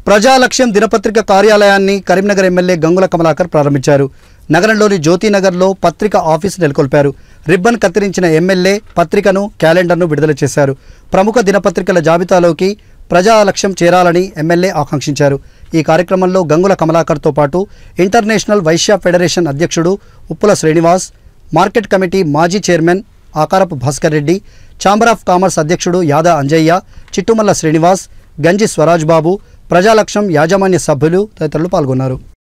ప్రజాలక్ష్యం దినపత్రిక కార్యాలయాన్ని కరీంనగర్ ఎమ్మెల్యే గంగుల కమలాకర్ ప్రారంభించారు నగరంలోని జ్యోతినగర్లో పత్రిక ఆఫీసు నెలకొల్పారు రిబ్బన్ కత్తిరించిన ఎమ్మెల్యే పత్రికను క్యాలెండర్ను విడుదల చేశారు ప్రముఖ దినపత్రికల జాబితాలోకి ప్రజాలక్ష్యం చేరాలని ఎమ్మెల్యే ఆకాంక్షించారు ఈ కార్యక్రమంలో గంగుల కమలాకర్తో పాటు ఇంటర్నేషనల్ వైశ్య ఫెడరేషన్ అధ్యక్షుడు ఉప్పుల శ్రీనివాస్ మార్కెట్ కమిటీ మాజీ chairman Akarapu Bhaskar Reddy chamber of commerce అధ్యక్షుడు యాదా అంజయ్య చిట్టుమల్ల శ్రీనివాస్ గంజి స్వరాజ్ బాబు ప్రజాలక్ష్యం యాజమాన్య సభ్యులు తదితరులు పాల్గొన్నారు